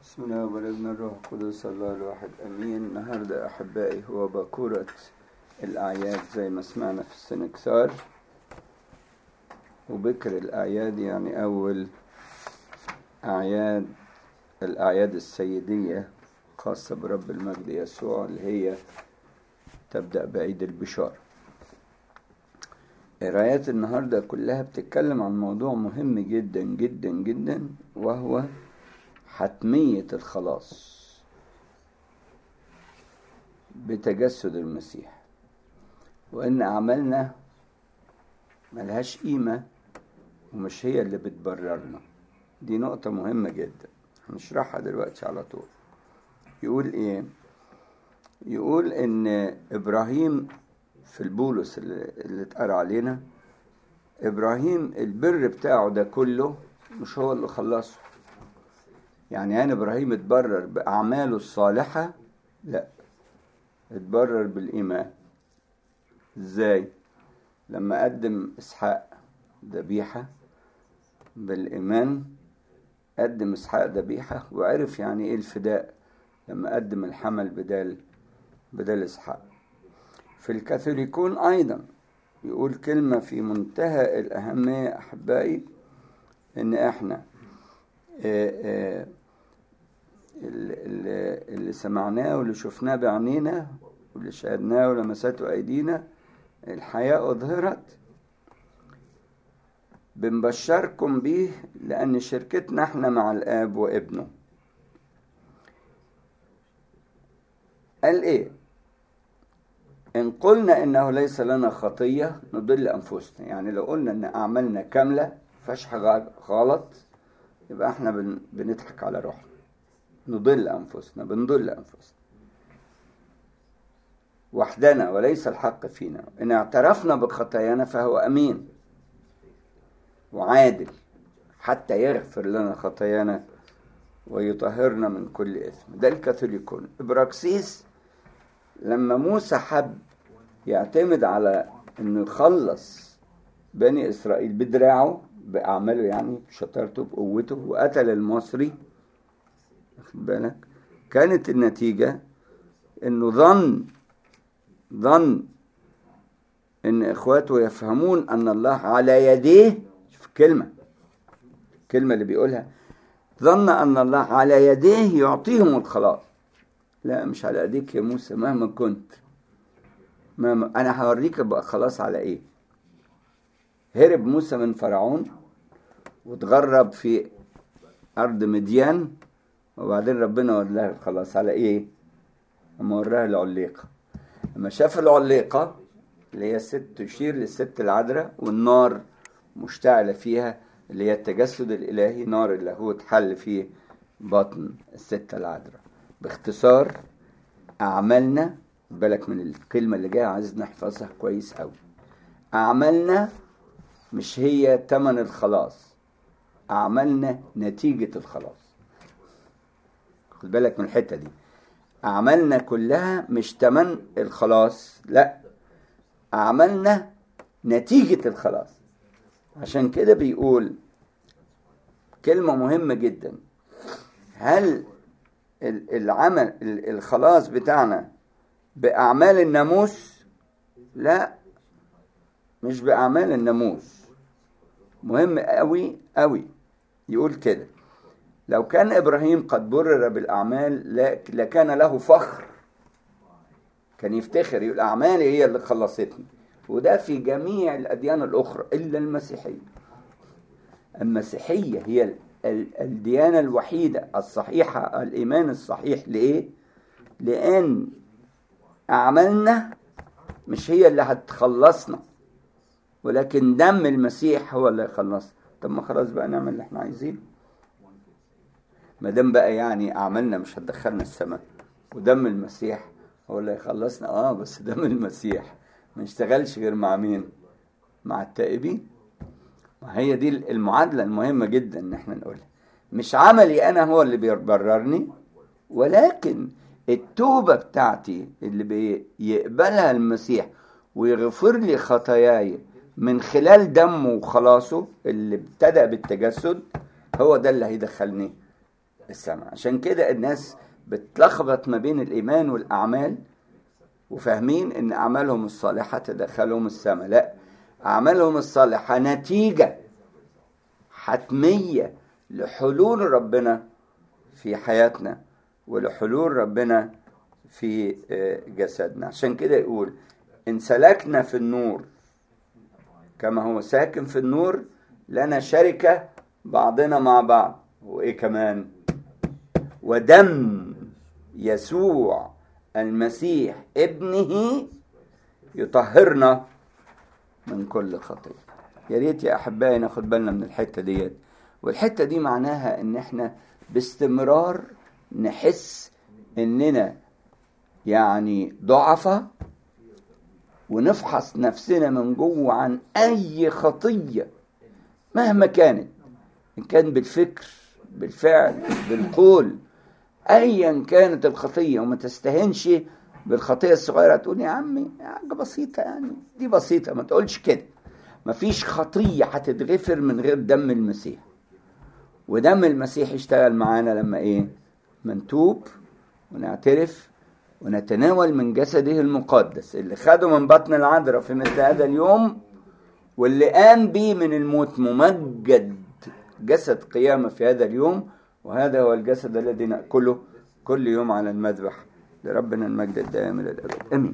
بسم الله والابن الروح القدس الله الواحد امين النهارده احبائي هو باكورة الاعياد زي ما سمعنا في السنكسار وبكر الاعياد يعني اول اعياد الاعياد السيدية خاصة برب المجد يسوع اللي هي تبدأ بعيد البشارة قرايات النهارده كلها بتتكلم عن موضوع مهم جدا جدا جدا وهو حتمية الخلاص بتجسد المسيح وإن أعمالنا ملهاش قيمة ومش هي اللي بتبررنا دي نقطة مهمة جدا هنشرحها دلوقتي على طول يقول إيه يقول إن إبراهيم في البولس اللي, اللي اتقرا علينا إبراهيم البر بتاعه ده كله مش هو اللي خلصه يعني هل ابراهيم اتبرر باعماله الصالحه لا اتبرر بالايمان ازاي لما قدم اسحاق ذبيحه بالايمان قدم اسحاق ذبيحه وعرف يعني ايه الفداء لما قدم الحمل بدال بدال اسحاق في الكاثوليكون ايضا يقول كلمه في منتهى الاهميه احبائي ان احنا آآ آآ اللي, اللي سمعناه واللي شفناه بعينينا واللي شاهدناه ولمسته ايدينا الحياة اظهرت بنبشركم بيه لان شركتنا احنا مع الاب وابنه قال ايه ان قلنا انه ليس لنا خطية نضل انفسنا يعني لو قلنا ان اعمالنا كاملة فاش حاجة غلط يبقى احنا بن... بنضحك على روحنا نضل أنفسنا بنضل أنفسنا وحدنا وليس الحق فينا إن اعترفنا بخطايانا فهو أمين وعادل حتى يغفر لنا خطايانا ويطهرنا من كل إثم ده الكاثوليكون إبراكسيس لما موسى حب يعتمد على إنه يخلص بني إسرائيل بدراعه بأعماله يعني بشطارته بقوته وقتل المصري واخد بالك كانت النتيجة انه ظن ظن ان اخواته يفهمون ان الله على يديه شوف كلمة الكلمة اللي بيقولها ظن ان الله على يديه يعطيهم الخلاص لا مش على ايديك يا موسى مهما كنت مهما انا هوريك بقى خلاص على ايه هرب موسى من فرعون وتغرب في ارض مديان وبعدين ربنا وراه خلاص على ايه اما وراها العليقة اما شاف العليقة اللي هي ست تشير للست العذراء والنار مشتعلة فيها اللي هي التجسد الإلهي نار اللاهوت حل في بطن الست العذراء باختصار أعمالنا بالك من الكلمة اللي جاية عايز نحفظها كويس أوي أعمالنا مش هي تمن الخلاص أعمالنا نتيجة الخلاص خد بالك من الحته دي اعمالنا كلها مش تمن الخلاص لا اعمالنا نتيجه الخلاص عشان كده بيقول كلمه مهمه جدا هل العمل الخلاص بتاعنا باعمال الناموس لا مش باعمال الناموس مهم قوي قوي يقول كده لو كان ابراهيم قد برر بالاعمال لكان له فخر كان يفتخر يقول اعمالي هي اللي خلصتني وده في جميع الاديان الاخرى الا المسيحيه المسيحيه هي الديانه الوحيده الصحيحه الايمان الصحيح لايه لان اعمالنا مش هي اللي هتخلصنا ولكن دم المسيح هو اللي يخلصنا طب ما خلاص بقى نعمل اللي احنا عايزينه ما دام بقى يعني اعمالنا مش هتدخلنا السماء ودم المسيح هو اللي يخلصنا اه بس دم المسيح ما نشتغلش غير مع مين مع التائبين ما هي دي المعادلة المهمة جدا ان احنا نقولها مش عملي انا هو اللي بيبررني ولكن التوبة بتاعتي اللي بيقبلها المسيح ويغفر لي خطاياي من خلال دمه وخلاصه اللي ابتدأ بالتجسد هو ده اللي هيدخلني السماء عشان كده الناس بتلخبط ما بين الإيمان والأعمال وفاهمين إن أعمالهم الصالحة تدخلهم السماء لا أعمالهم الصالحة نتيجة حتمية لحلول ربنا في حياتنا ولحلول ربنا في جسدنا عشان كده يقول إن سلكنا في النور كما هو ساكن في النور لنا شركة بعضنا مع بعض وإيه كمان ودم يسوع المسيح ابنه يطهرنا من كل خطيه يا ريت يا احبائي ناخد بالنا من الحته ديت والحته دي معناها ان احنا باستمرار نحس اننا يعني ضعفة ونفحص نفسنا من جوه عن اي خطيه مهما كانت ان كان بالفكر بالفعل بالقول ايا كانت الخطيه وما تستهنش بالخطيه الصغيره تقول يا عمي حاجه بسيطه يعني دي بسيطه ما تقولش كده مفيش خطيه هتتغفر من غير دم المسيح ودم المسيح يشتغل معانا لما ايه منتوب ونعترف ونتناول من جسده المقدس اللي خده من بطن العذراء في مثل هذا اليوم واللي قام به من الموت ممجد جسد قيامه في هذا اليوم وهذا هو الجسد الذي ناكله كل يوم على المذبح لربنا المجد الدائم الى الابد امين